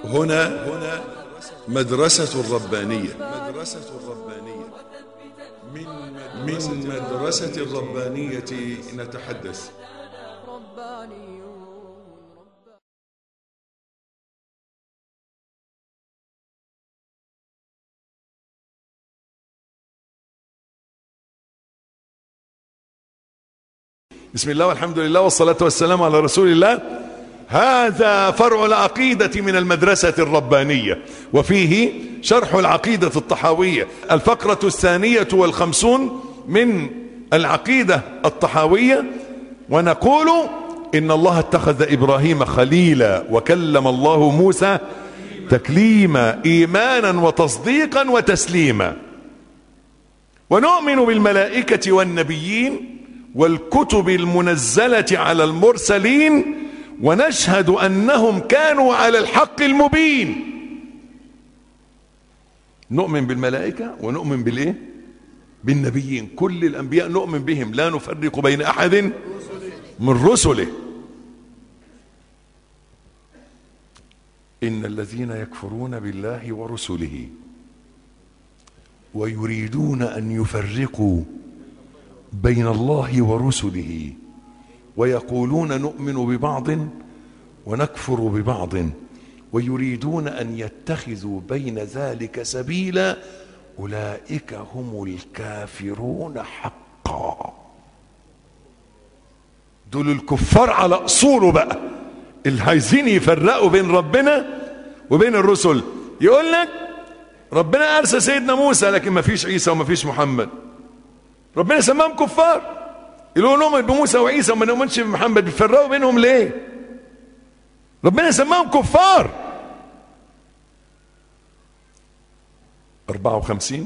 هنا هنا مدرسة الربانية مدرسة الربانية من من مدرسة الربانية نتحدث ربانيون بسم الله والحمد لله والصلاة والسلام على رسول الله هذا فرع العقيدة من المدرسة الربانية وفيه شرح العقيدة الطحاوية الفقرة الثانية والخمسون من العقيدة الطحاوية ونقول إن الله اتخذ إبراهيم خليلا وكلم الله موسى تكليما إيمانا وتصديقا وتسليما ونؤمن بالملائكة والنبيين والكتب المنزلة على المرسلين ونشهد أنهم كانوا على الحق المبين نؤمن بالملائكة ونؤمن بالإيه بالنبيين كل الأنبياء نؤمن بهم لا نفرق بين أحد من رسله إن الذين يكفرون بالله ورسله ويريدون أن يفرقوا بين الله ورسله ويقولون نؤمن ببعض ونكفر ببعض ويريدون أن يتخذوا بين ذلك سبيلا أولئك هم الكافرون حقا دول الكفار على أصوله بقى اللي عايزين يفرقوا بين ربنا وبين الرسل يقول لك ربنا أرسل سيدنا موسى لكن ما فيش عيسى وما فيش محمد ربنا سماهم كفار يقولوا نؤمن بموسى وعيسى وما نؤمنش بمحمد بيفرقوا بينهم ليه ربنا سماهم كفار 54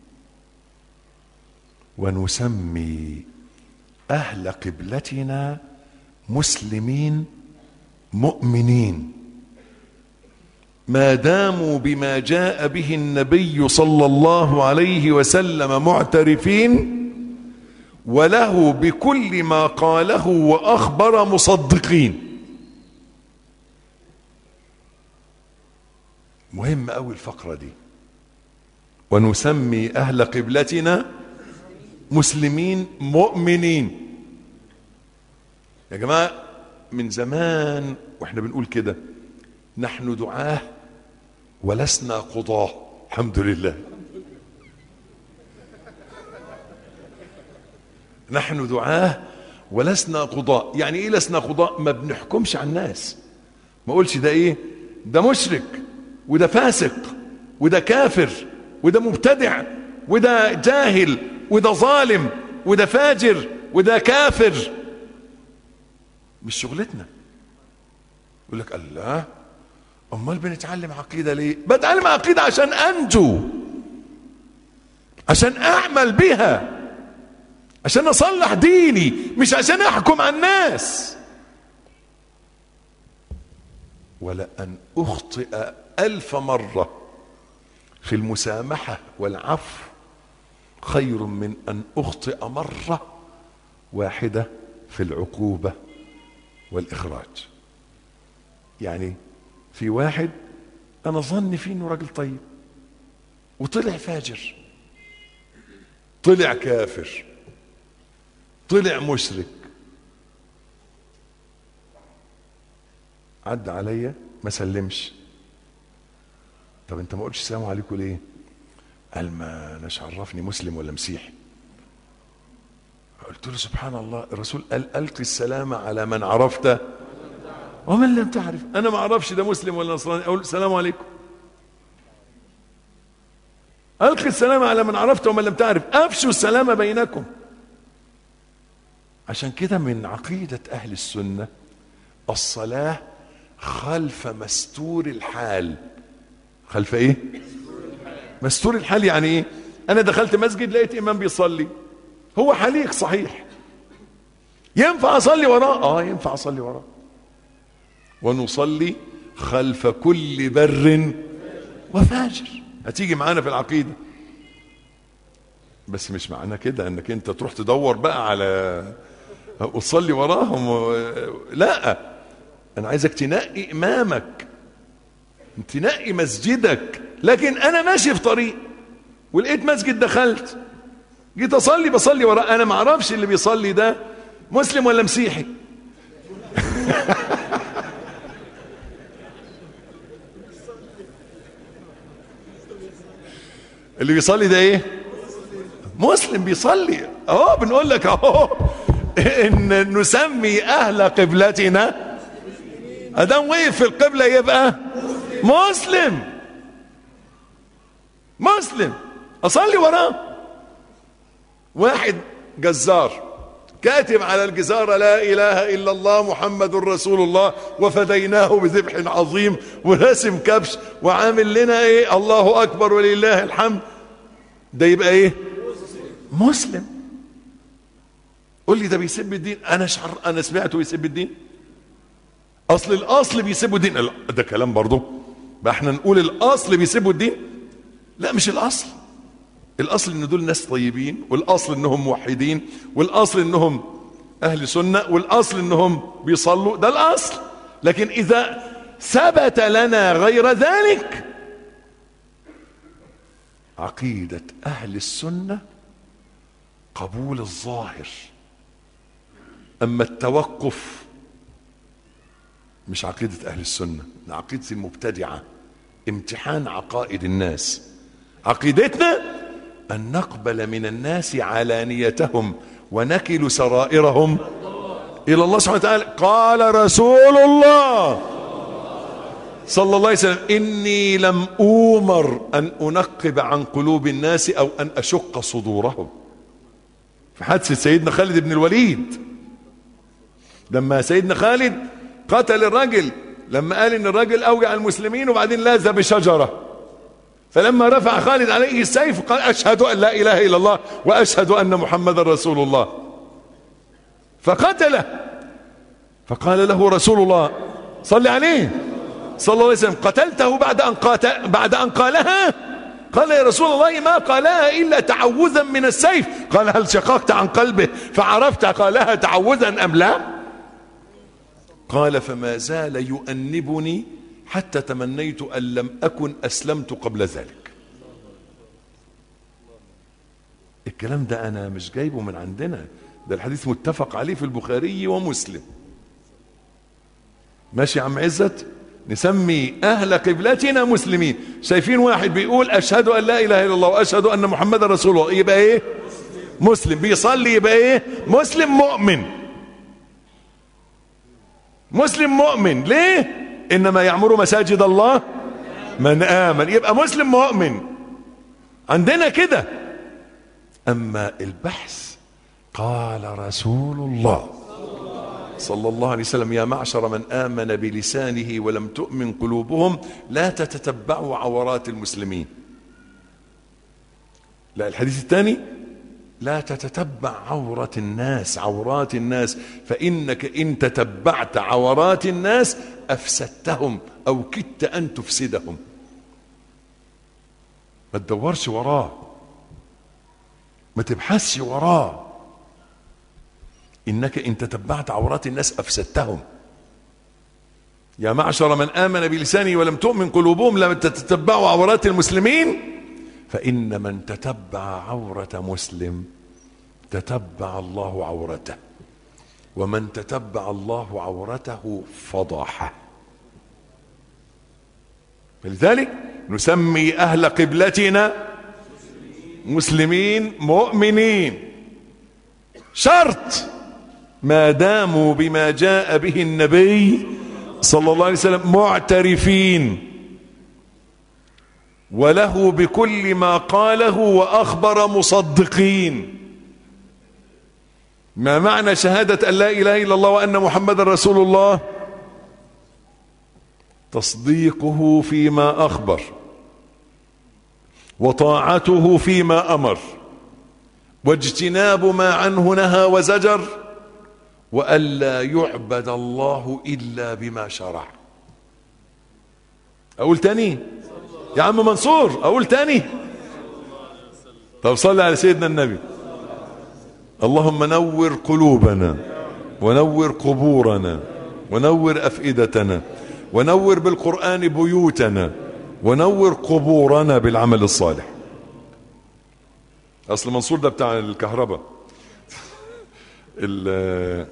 ونسمي أهل قبلتنا مسلمين مؤمنين ما داموا بما جاء به النبي صلى الله عليه وسلم معترفين وله بكل ما قاله وأخبر مصدقين مهم أوي الفقرة دي ونسمي أهل قبلتنا مسلمين مؤمنين يا جماعة من زمان واحنا بنقول كده نحن دعاه ولسنا قضاه الحمد لله نحن دعاه ولسنا قضاء يعني ايه لسنا قضاء ما بنحكمش على الناس ما اقولش ده ايه ده مشرك وده فاسق وده كافر وده مبتدع وده جاهل وده ظالم وده فاجر وده كافر مش شغلتنا يقول لك الله امال بنتعلم عقيده ليه بتعلم عقيده عشان انجو عشان اعمل بها عشان اصلح ديني مش عشان احكم على الناس ولا ان اخطئ الف مره في المسامحه والعفو خير من ان اخطئ مره واحده في العقوبه والاخراج يعني في واحد انا ظني فيه انه راجل طيب وطلع فاجر طلع كافر طلع مشرك عدى عليا ما سلمش طب انت ما قلتش السلام عليكم ليه قال ما اناش عرفني مسلم ولا مسيحي قلت له سبحان الله الرسول قال القي السلام على من عرفت ومن لم تعرف انا ما اعرفش ده مسلم ولا نصراني اقول السلام عليكم القي السلام على من عرفت ومن لم تعرف افشوا السلام بينكم عشان كده من عقيدة أهل السنة الصلاة خلف مستور الحال خلف إيه؟ مستور الحال يعني إيه؟ أنا دخلت مسجد لقيت إمام بيصلي هو حليق صحيح ينفع أصلي وراه؟ آه ينفع أصلي وراه ونصلي خلف كل بر وفاجر هتيجي معانا في العقيدة بس مش معنى كده انك انت تروح تدور بقى على وتصلي وراهم و... لا انا عايزك تنقي امامك تنقي مسجدك لكن انا ماشي في طريق ولقيت مسجد دخلت جيت اصلي بصلي ورا انا ما اعرفش اللي بيصلي ده مسلم ولا مسيحي اللي بيصلي ده ايه مسلم بيصلي اهو بنقول لك اهو ان نسمي اهل قبلتنا ادام وقف في القبله يبقى مسلم مسلم اصلي وراه واحد جزار كاتب على الجزارة لا إله إلا الله محمد رسول الله وفديناه بذبح عظيم وراسم كبش وعامل لنا إيه الله أكبر ولله الحمد ده يبقى إيه مسلم قول لي ده بيسب الدين أنا شعر أنا سمعته يسب الدين أصل الأصل بيسبوا الدين لا ده كلام برضه بقى احنا نقول الأصل بيسبوا الدين لا مش الأصل الاصل ان دول ناس طيبين والاصل انهم موحدين والاصل انهم اهل سنه والاصل انهم بيصلوا ده الاصل لكن اذا ثبت لنا غير ذلك عقيده اهل السنه قبول الظاهر اما التوقف مش عقيده اهل السنه ده عقيده المبتدعه امتحان عقائد الناس عقيدتنا أن نقبل من الناس علانيتهم ونكل سرائرهم إلى الله سبحانه وتعالى قال رسول الله صلى الله عليه وسلم إني لم أومر أن أنقب عن قلوب الناس أو أن أشق صدورهم في حادثة سيدنا خالد بن الوليد لما سيدنا خالد قتل الرجل لما قال ان الرجل اوجع المسلمين وبعدين لاذ بشجره فلما رفع خالد عليه السيف قال أشهد أن لا إله إلا الله وأشهد أن محمد رسول الله فقتله فقال له رسول الله صل عليه صلى الله عليه وسلم قتلته بعد أن, قاتل بعد أن قالها قال يا رسول الله ما قالها إلا تعوذا من السيف قال هل شققت عن قلبه فعرفت قالها تعوذا أم لا قال فما زال يؤنبني حتى تمنيت أن لم أكن أسلمت قبل ذلك الكلام ده أنا مش جايبه من عندنا ده الحديث متفق عليه في البخاري ومسلم ماشي يا عم عزت نسمي أهل قبلتنا مسلمين شايفين واحد بيقول أشهد أن لا إله إلا الله وأشهد أن محمد رسول الله يبقى إيه مسلم بيصلي يبقى إيه مسلم مؤمن مسلم مؤمن ليه انما يعمر مساجد الله من امن يبقى مسلم مؤمن عندنا كده اما البحث قال رسول الله صلى الله عليه وسلم يا معشر من امن بلسانه ولم تؤمن قلوبهم لا تتتبعوا عورات المسلمين لا الحديث الثاني لا تتتبع عورة الناس عورات الناس فإنك إن تتبعت عورات الناس أفسدتهم أو كدت أن تفسدهم ما تدورش وراه ما تبحثش وراه إنك إن تتبعت عورات الناس أفسدتهم يا معشر من آمن بلسانه ولم تؤمن قلوبهم لم تتبعوا عورات المسلمين فإن من تتبع عورة مسلم تتبع الله عورته ومن تتبع الله عورته فضحه فلذلك نسمي أهل قبلتنا مسلمين مؤمنين شرط ما داموا بما جاء به النبي صلى الله عليه وسلم معترفين وله بكل ما قاله وأخبر مصدقين ما معنى شهادة أن لا إله إلا الله وأن محمد رسول الله تصديقه فيما أخبر وطاعته فيما أمر واجتناب ما عنه نهى وزجر وألا يعبد الله إلا بما شرع أقول تاني يا عم منصور أقول تاني طب صلي على سيدنا النبي اللهم نور قلوبنا ونور قبورنا ونور أفئدتنا ونور بالقرآن بيوتنا ونور قبورنا بالعمل الصالح اصل منصور ده بتاع الكهرباء ال-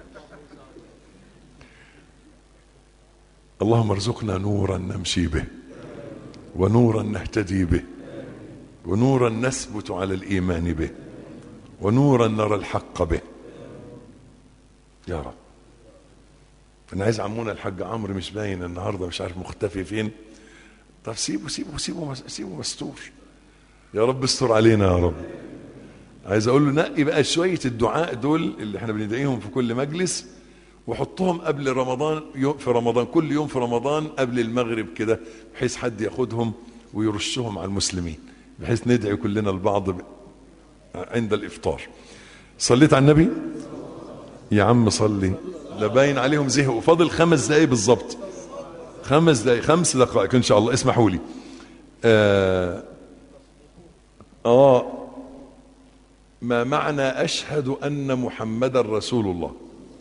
اللهم ارزقنا نورا نمشي به ونورا نهتدي به ونورا نثبت على الايمان به ونورا نرى الحق به يا رب انا عايز عمونا الحاج عمرو مش باين النهارده مش عارف مختفي فين طب سيبه سيبه سيبه سيبه مستور يا رب استر علينا يا رب عايز اقول له نقي بقى شويه الدعاء دول اللي احنا بندعيهم في كل مجلس وحطهم قبل رمضان يوم في رمضان كل يوم في رمضان قبل المغرب كده بحيث حد ياخدهم ويرشهم على المسلمين بحيث ندعي كلنا البعض ب- عند الافطار صليت على النبي يا عم صلي لا باين عليهم زهقوا فاضل خمس دقايق بالظبط خمس دقايق خمس دقائق ان شاء الله اسمحوا لي آه, اه ما معنى اشهد ان محمدا رسول الله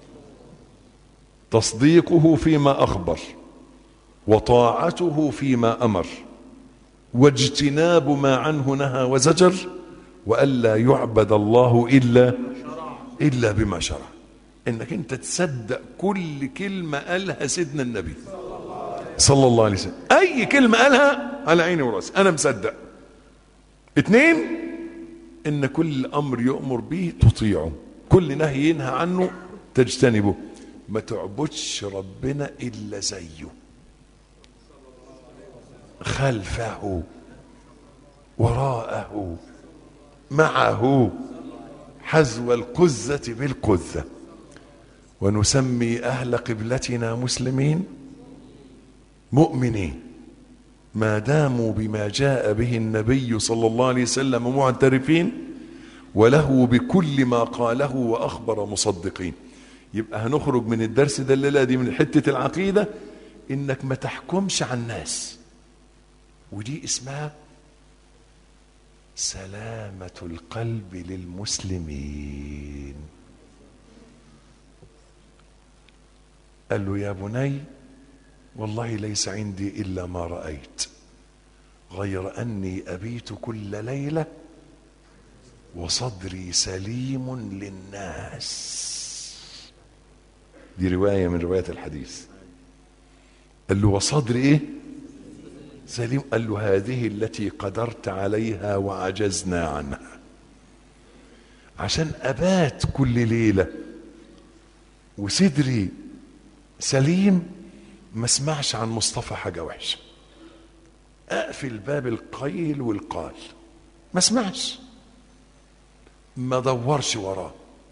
تصديقه فيما اخبر وطاعته فيما امر واجتناب ما عنه نهى وزجر والا يعبد الله الا الا بما شرع انك انت تصدق كل كلمه قالها سيدنا النبي صلى الله عليه وسلم اي كلمه قالها على عيني وراسي انا مصدق اتنين ان كل امر يؤمر به تطيعه كل نهي ينهى عنه تجتنبه ما تعبدش ربنا الا زيه خلفه وراءه معه حذو القزة بالقزة ونسمي أهل قبلتنا مسلمين مؤمنين ما داموا بما جاء به النبي صلى الله عليه وسلم معترفين وله بكل ما قاله وأخبر مصدقين يبقى هنخرج من الدرس ده الليلة دي من حتة العقيدة إنك ما تحكمش على الناس ودي اسمها سلامة القلب للمسلمين قال له يا بني والله ليس عندي إلا ما رأيت غير أني أبيت كل ليلة وصدري سليم للناس دي رواية من روايات الحديث قال له وصدري ايه سليم قال له هذه التي قدرت عليها وعجزنا عنها عشان أبات كل ليلة وصدري سليم ما اسمعش عن مصطفى حاجة وحشة أقفل باب القيل والقال ما اسمعش ما دورش وراه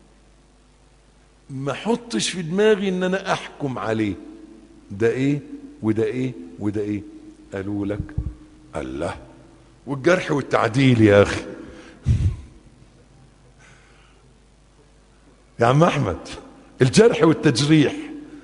ما حطش في دماغي ان انا احكم عليه ده ايه وده ايه وده ايه قالوا لك الله والجرح والتعديل يا اخي يا عم احمد الجرح والتجريح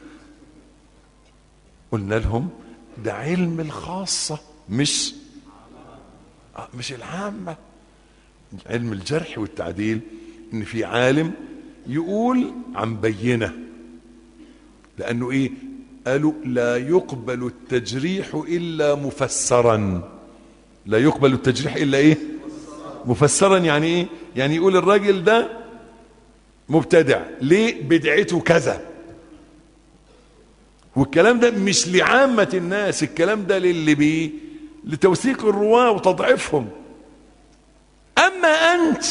قلنا لهم ده علم الخاصة مش آه، مش العامة علم الجرح والتعديل ان في عالم يقول عن بينه لانه ايه قالوا لا يقبل التجريح الا مفسرا لا يقبل التجريح الا ايه مفسرا يعني ايه يعني يقول الراجل ده مبتدع ليه بدعته كذا والكلام ده مش لعامة الناس الكلام ده للي بيه لتوثيق الرواة وتضعيفهم أما أنت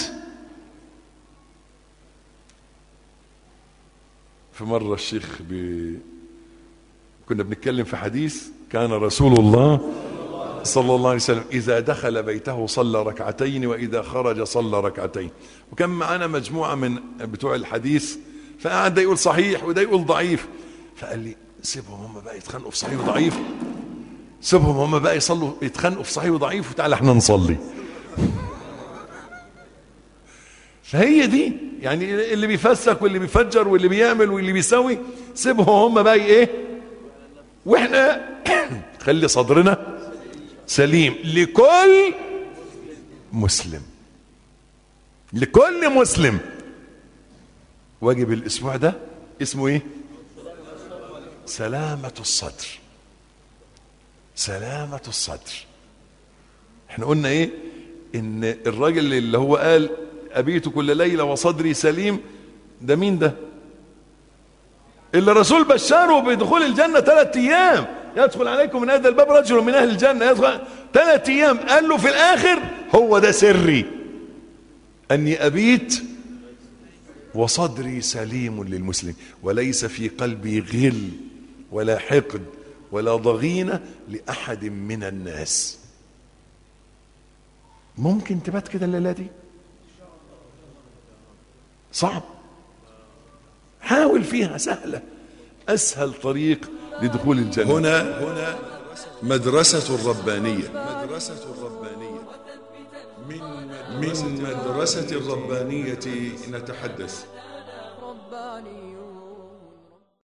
في مرة الشيخ بي كنا بنتكلم في حديث كان رسول الله صلى الله عليه وسلم إذا دخل بيته صلى ركعتين وإذا خرج صلى ركعتين وكان معانا مجموعة من بتوع الحديث فقعد ده يقول صحيح وده يقول ضعيف فقال لي سيبهم هم بقى يتخانقوا في صحيح وضعيف سيبهم هم بقى يصلوا يتخانقوا في صحيح وضعيف وتعالى احنا نصلي فهي دي يعني اللي بيفسق واللي بيفجر واللي بيعمل واللي بيسوي سيبهم هم بقى ايه واحنا خلي صدرنا سليم لكل مسلم لكل مسلم واجب الاسبوع ده اسمه ايه سلامة الصدر سلامة الصدر احنا قلنا ايه ان الراجل اللي هو قال ابيت كل ليلة وصدري سليم ده مين ده اللي الرسول بشره بدخول الجنة ثلاث ايام يدخل عليكم من هذا الباب رجل من اهل الجنة يدخل ثلاث ايام قال له في الاخر هو ده سري اني ابيت وصدري سليم للمسلم وليس في قلبي غل ولا حقد ولا ضغينة لأحد من الناس ممكن تبات كده الليلة دي صعب حاول فيها سهلة أسهل طريق لدخول الجنة هنا هنا مدرسة الربانية مدرسة الربانية من مدرسة الربانية نتحدث